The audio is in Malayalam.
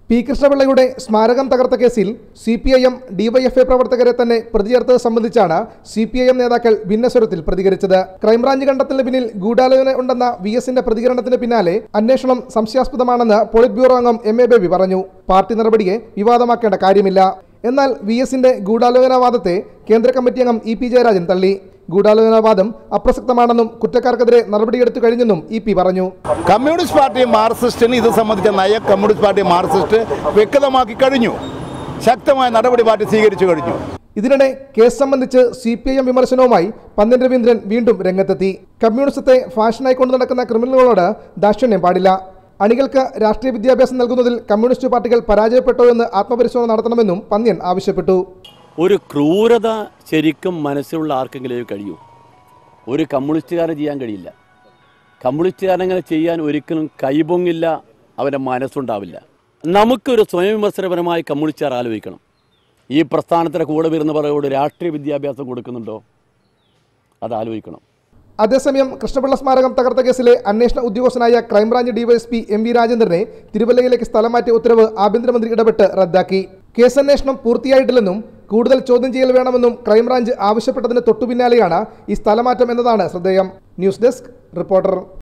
പി കൃഷ്ണപിള്ളയുടെ സ്മാരകം തകർത്ത കേസിൽ C P I M DYFI പ്രവർത്തകരെ തന്നെ പ്രതി ചേർത്തത് സംബന്ധിച്ചാണ് സി പി ഐ എം നേതാക്കൾ ഭിന്നസ്വരത്തിൽ പ്രതികരിച്ചത് ക്രൈംബ്രാഞ്ച് കണ്ടെത്തലിന് പിന്നിൽ ഗൂഢാലോചന ഉണ്ടെന്ന വി എസിന്റെ പ്രതികരണത്തിന് പിന്നാലെ അന്വേഷണം സംശയാസ്പദമാണെന്ന് പോളിറ്റ് ബ്യൂറോ അംഗം എം എ ബേബി പറഞ്ഞു പാർട്ടി നടപടിയെ വിവാദമാക്കേണ്ട കാര്യമില്ല എന്നാൽ വി എസിന്റെ ഗൂഢാലോചനാവാദത്തെ കേന്ദ്ര കമ്മിറ്റി അംഗം ഇ പി ജയരാജൻ തള്ളി ഗൂഢാലോചനാവാദം അപ്രസക്തമാണെന്നും കുറ്റക്കാർക്കെതിരെ നടപടിയെടുത്തു കഴിഞ്ഞെന്നും ഇ പി പറഞ്ഞു കമ്മ്യൂണിസ്റ്റ് പാർട്ടി മാർക്സിസ്റ്റിന് ഇത് സംബന്ധിച്ച നയം കമ്മ്യൂണിസ്റ്റ് പാർട്ടി മാർക്സിസ്റ്റ് വ്യക്തമാക്കി കഴിഞ്ഞു ശക്തമായ നടപടി പാർട്ടി സ്വീകരിച്ചു കഴിഞ്ഞു ഇതിനിടെ കേസ് സംബന്ധിച്ച് സി പി ഐ എം വിമർശനവുമായി പന്ന്യൻ രവീന്ദ്രൻ വീണ്ടും രംഗത്തെത്തി കമ്മ്യൂണിസത്തെ ഫാഷനായി കൊണ്ടു നടക്കുന്ന ക്രിമിനലുകളോട് ദാക്ഷിണ്യം പാടില്ല അണികൾക്ക് രാഷ്ട്രീയ വിദ്യാഭ്യാസം നൽകുന്നതിൽ കമ്മ്യൂണിസ്റ്റ് പാർട്ടികൾ പരാജയപ്പെട്ടോ എന്ന് ആത്മപരിശോധന നടത്തണമെന്നും പന്ന്യൻ ആവശ്യപ്പെട്ടു ഒരു ക്രൂരത ശരിക്കും മനസ്സിലുള്ള ആർക്കെങ്കിലും കഴിയൂ ഒരു കമ്മ്യൂണിസ്റ്റുകാരൻ ചെയ്യാൻ കഴിയില്ല കമ്മ്യൂണിസ്റ്റുകാരങ്ങനെ ചെയ്യാൻ ഒരിക്കലും കൈപൊങ്ങില്ല അവൻ്റെ മനസ്സുണ്ടാവില്ല നമുക്കൊരു സ്വയം വിമർശനപരമായി കമ്മ്യൂണിസ്റ്റുകാർ ആലോചിക്കണം ഈ പ്രസ്ഥാനത്തിൻ്റെ കൂടെ വരുന്നവരോട് രാഷ്ട്രീയ വിദ്യാഭ്യാസം കൊടുക്കുന്നുണ്ടോ അത് ആലോചിക്കണം അതേസമയം കൃഷ്ണപിള്ള സ്മാരകം തകർത്ത കേസിലെ അന്വേഷണ ഉദ്യോഗസ്ഥനായ ക്രൈംബ്രാഞ്ച് ഡിവൈഎസ്പി എം വി രാജേന്ദ്രനെ തിരുവല്ലയിലേക്ക് സ്ഥലം മാറ്റിയ ഉത്തരവ് ആഭ്യന്തരമന്ത്രി ഇടപെട്ട് റദ്ദാക്കി കേസന്വേഷണം പൂർത്തിയായിട്ടില്ലെന്നും കൂടുതൽ ചോദ്യം ചെയ്യൽ വേണമെന്നും ക്രൈംബ്രാഞ്ച് ആവശ്യപ്പെട്ടതിന് തൊട്ടുപിന്നാലെയാണ് ഈ സ്ഥലമാറ്റം എന്നതാണ് ശ്രദ്ധേയം ന്യൂസ് ഡെസ്ക് റിപ്പോർട്ടർ